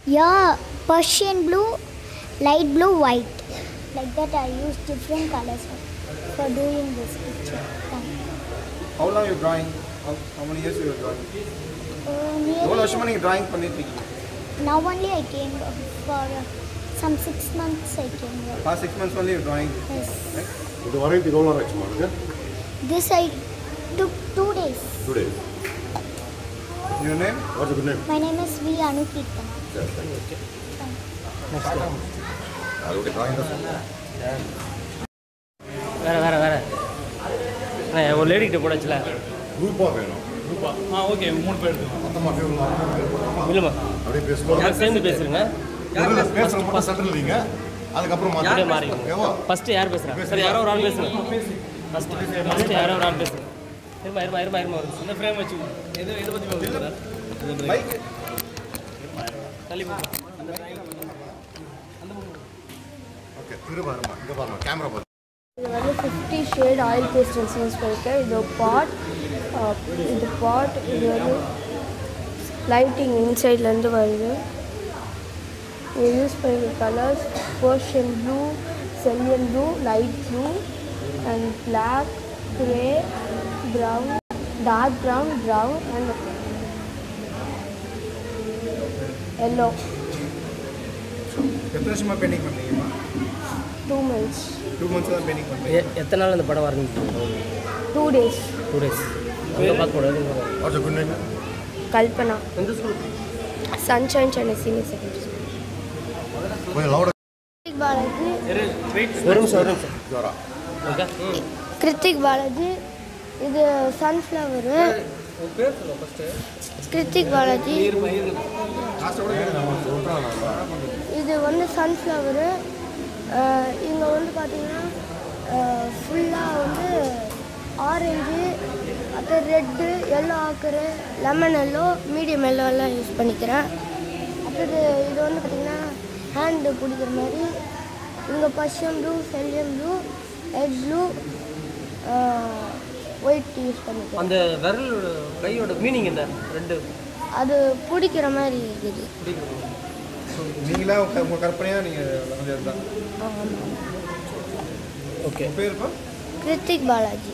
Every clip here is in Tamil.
Yeah, Persian blue, light blue, white. Like that, I use different colors for doing this picture. Thank you. How long you drawing? How, how many years you are drawing? Uh, எவ்வளோ nearly, வருஷமா நீங்கள் drawing பண்ணிட்டு இருக்கீங்க now only I came uh, for uh, some six months. I came here. past six months only you drawing Yes. இது வரைக்கும் எவ்வளோ நேரம் ஆச்சு உங்களுக்கு This I took two days. Two days your name what's good name My name is V. Anukirtana. அதோடைய டிராயிங் தான் சொன்னேன் வேற வேற வேற அண்ணா, ஒரு லேடி கிட்ட போடச்சுல குரூப்பாக வேணும் ஆ ஓகே மூணு பேர் எடுத்துக்கோங்க மொத்தமாக பேர் இல்லைம்மா அப்படியே பேசுவோம் யார் சேர்ந்து பேசுறீங்க பேசுகிற மட்டும் சென்டர் இல்லைங்க அதுக்கப்புறம் அப்படியே மாற்றி மாறி ஓகேவா ஃபர்ஸ்ட் யார் பேசுறா சரி யாரோ ஒரு ஆள் பேசுங்க ஃபர்ஸ்ட் ஃபர்ஸ்ட் யாரோ ஒரு ஆள் பேசுங்க இருமா இருமா இருமா இருமா ஒரு இந்த ஃப்ரேம் வச்சு எது எதை பற்றி பேசுகிறேன் மைக் தள்ளி போ. ஓகே இங்கே பாருமா இங்கே பாருமா கேமரா பார்த்து இது வந்து fifty shade oil pastels use பண்ணியிருக்கேன் இது பாட் இது பாட் இது வந்து லைட்டிங் இன்சைட்லேருந்து வருது இது யூஸ் பண்ணிருக்க colours Persian blue cerulean blue light blue and black grey brown dark brown brown and yellow எத்தனை வருஷமா பெயிண்டிங் பண்ணுறீங்கம்மா டூ மந்த்ஸ் டூ மந்த்ஸ் தான் பெயிண்டிங் பண்ணுறீங்க எ- எத்தனை நாள் அந்த படம் வரைஞ்சி டூ டேஸ் டூ டேஸ் அங்கே பார்க்க கூடாது வாட்ஸ் குட் நேம் கல்பனா எந்த school sunshine Chennai senior secondary school கொஞ்சம் லவுடாக பாலாஜி ஒரு நிமிஷம் ஒரு நிமிஷம் ஜோரா ஓகே கிருத்திக் பாலாஜி இது சன்ஃப்ளவரு கிருத்திக் பாலாஜி இது வந்து சன்ஃப்ளவரு இங்கே வந்து பார்த்தீங்கன்னா ஃபுல்லாக வந்து ஆரஞ்சு அப்புறம் red yellow ochre lemon yellow medium yellow எல்லாம் யூஸ் பண்ணிக்கிறேன் அப்புறம் இது இது வந்து பார்த்திங்கன்னா ஹேண்டு பிடிக்கிற மாதிரி இங்கே Persian blue cerulean blue egg blue white use பண்ணிக்கிறேன் அந்த விரலோட கையோட மீனிங் என்ன ரெண்டு அது பிடிக்கிற மாதிரி இருக்குது நீங்களா உங்க உங்கள் கற்பனையாக நீங்கள் வந்து இதுதான் ஆமாம் ஓகே உங்கள் பேர் இப்போ கிருத்திக் பாலாஜி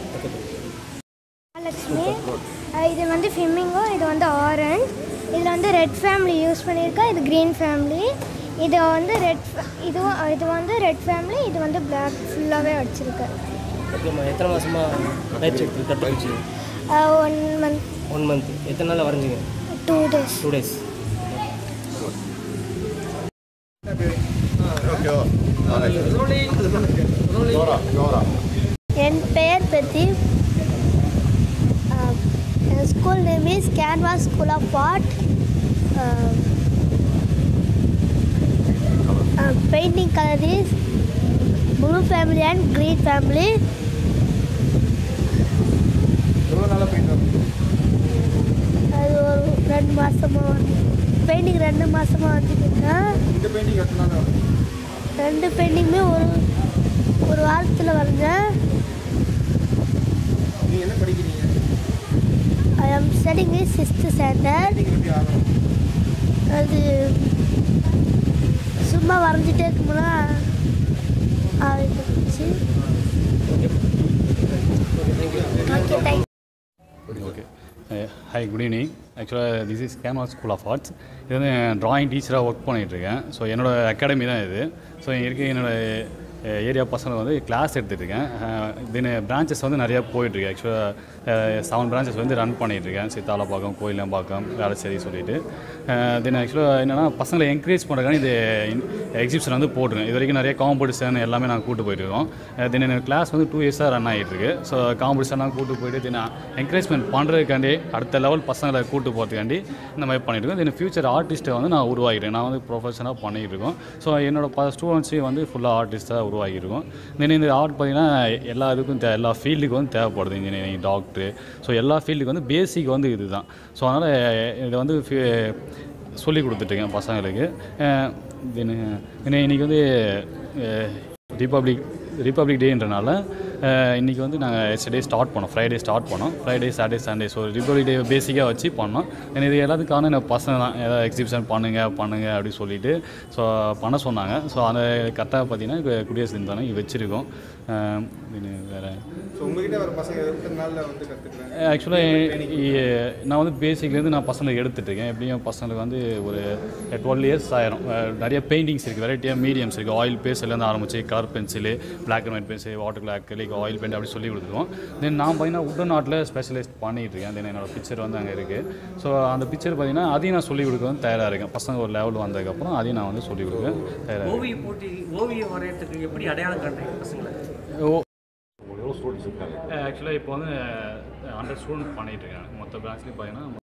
லக்ஷ்மி இது வந்து ஃபிம்மிங்கோ இது வந்து ஆரஞ்ச் இதில் வந்து ரெட் ஃபேமிலி யூஸ் பண்ணியிருக்கேன் இது க்ரீன் ஃபேமிலி இது வந்து ரெட் இதுவும் இது வந்து ரெட் ஃபேமிலி இது வந்து பிளாக் ஃபுல்லாகவே வச்சுருக்கேன் ஓகேம்மா எத்தனை மாசமா பயிற்சி எடுத்து கற்றுக்கிச்சு ஒன் மந்த் ஒன் மந்த் எத்தனை நாள் வரைஞ்சிங்க டூ டேஸ் டூ டேஸ் ஓகேவா ஜோரா ஜோரா என் பெயர் பிரதீப் என் school name is canvas school of art painting colour is blue family and green family எவ்வளோ நாளாக பெயிண்ட் பண்ணுறீங்க அது ஒரு ரெண்டு மாதமாக பெயிண்டிங் ரெண்டு மாதமாக வந்துட்டுருக்கேன் இந்த பெயிண்டிங் எத்தனை நாள் ஆகுது? ரெண்டு பெயிண்டிங்குமே ஒரு ஒரு வாரத்தில் வரைஞ்சேன் நீங்கள் என்ன படிக்கிறீங்க I am studying is sixth standard painting எப்படி ஆகணும் அது சும்மா வரைஞ்சிட்டே இருக்கும்போது ஆரம்பிச்சு okay thank okay hi good evening ஆக்சுவலாக this is canvas school of arts இது வந்து ட்ராயிங் டீச்சராக ஒர்க் பண்ணிகிட்ருக்கேன் ஸோ என்னோடய அகாடமி தான் இது ஸோ இங்கே இருக்க என்னோடய ஏரியா பசங்க வந்து கிளாஸ் எடுத்துகிட்ருக்கேன் தென் பிரான்ச்சஸ் வந்து நிறையா போயிட்டுருக்கு ஆக்சுவலாக செவன் பிரான்ச்சஸ் வந்து ரன் பண்ணிகிட்ருக்கேன் சித்தாலப்பாக்கம் கோயிலம்பாக்கம் வேளச்சேரி சொல்லிட்டு தென் ஆக்சுவலாக என்னென்னா பசங்களை என்கரேஜ் பண்ணுறதுக்கான இது எக்ஸிபிஷன் வந்து போட்டிருக்கேன் இது வரைக்கும் நிறைய காம்படிஷன் எல்லாமே நாங்கள் கூட்டு போயிட்டுருக்கோம் தென் எனக்கு கிளாஸ் வந்து டூ இயர்ஸாக ரன் ஆகிட்டுருக்கு ஸோ காம்படிஷன்லாம் கூட்டு போயிட்டு தென் என்கரேஜ்மெண்ட் பண்ணுறதுக்காண்டி அடுத்த லெவல் பசங்களை கூட்டு போகிறதுக்காண்டி இந்த மாதிரி பண்ணிட்டு இருக்கோம் தென் ஃபியூச்சர் ஆர்டிஸ்ட்டை வந்து நான் உருவாகிட்டேன் நான் வந்து ப்ரொஃபஷனாக பண்ணிகிட்டு இருக்கோம் ஸோ என்னோட ப ஸ்டூடெண்ட்ஸையும் வந்து ஃபுல்லாக ஆர்டிஸ்ட்டாக உருவாகியிருக்கோம் தென் இந்த ஆர்ட் பார்த்திங்கன்னா எல்லா இதுக்கும் தே எல்லா ஃபீல்டுக்கும் வந்து தேவைப்படுது இன்ஜினியரிங் டாக்டரு ஸோ எல்லா ஃபீல்டுக்கு வந்து பேசிக் வந்து இதுதான் ஸோ அதனால் இதை வந்து சொல்லி கொடுத்துட்ருக்கேன் பசங்களுக்கு தென் இன்றைக்கி வந்து ரிப்பப்ளிக் ரிப்பப்ளிக் டேன்றனால இன்றைக்கி வந்து நாங்கள் எஸ்டே ஸ்டார்ட் பண்ணோம் ஃப்ரைடே ஸ்டார்ட் பண்ணோம் Friday Saturday Sunday so republic day பேசிக்காக வச்சு பண்ணோம் எனக்கு இது எல்லாத்துக்கான நான் பசங்க தான் ஏதாவது எக்ஸிபிஷன் பண்ணுங்க பண்ணுங்க அப்படின்னு சொல்லிட்டு ஸோ பண்ண சொன்னாங்க ஸோ அந்த கரெக்டாக பார்த்தீங்கன்னா இப்போ குடியரசு தினம் தானே வச்சுருக்கோம் வேறு ஸோ உங்ககிட்ட வர பசங்க எத்தனை நாளில் வந்து கற்றுக்குறாங்க ஆக்சுவலாக நான் வந்து பேசிக்லேருந்து நான் பசங்களுக்கு எடுத்துட்டு இருக்கேன் எப்படியும் பசங்களுக்கு வந்து ஒரு டுவெல் இயர்ஸ் ஆயிரும் அஹ் நிறைய பெயிண்டிங்ஸ் இருக்குது வெரைட்டியாக மீடியம்ஸ் இருக்குது ஆயில் பேஸ்ட்லேருந்து ஆரம்பிச்சு colour pencil black and white pencil water colour acrylic oil paint அப்படி சொல்லி கொடுத்துருவோம் தென் நான் பார்த்தீங்கன்னா உடன் ஆர்ட்டில் ஸ்பெஷலைஸ்ட் பண்ணிகிட்டு இருக்கேன் தென் என்னோட பிக்சர் வந்து அங்கே இருக்குது ஸோ அந்த பிக்சர் பார்த்தீங்கன்னா அதையும் நான் சொல்லிக் கொடுக்க வந்து தயாராக இருக்கேன் பசங்க ஒரு லெவல் வந்ததுக்கப்புறம் அதையும் நான் வந்து சொல்லிக் கொடுக்க தயாராக இருக்கேன் ஓவிய போட்டி ஓவியம் வரையறதுக்கு எப்படி அடையாளம் காட்டுறீங்க பசங்களை ஓ எவ்வளோ ஸ்டூடெண்ட்ஸ் இருக்காங்க ஆக்சுவலாக இப்போ வந்து ஹண்ட்ரட் ஸ்டூடெண்ட் பண்ணிகிட்டு இருக்கேன் மொத்த பிரான்ச்லேயும் பார்த்தீங்கன்னா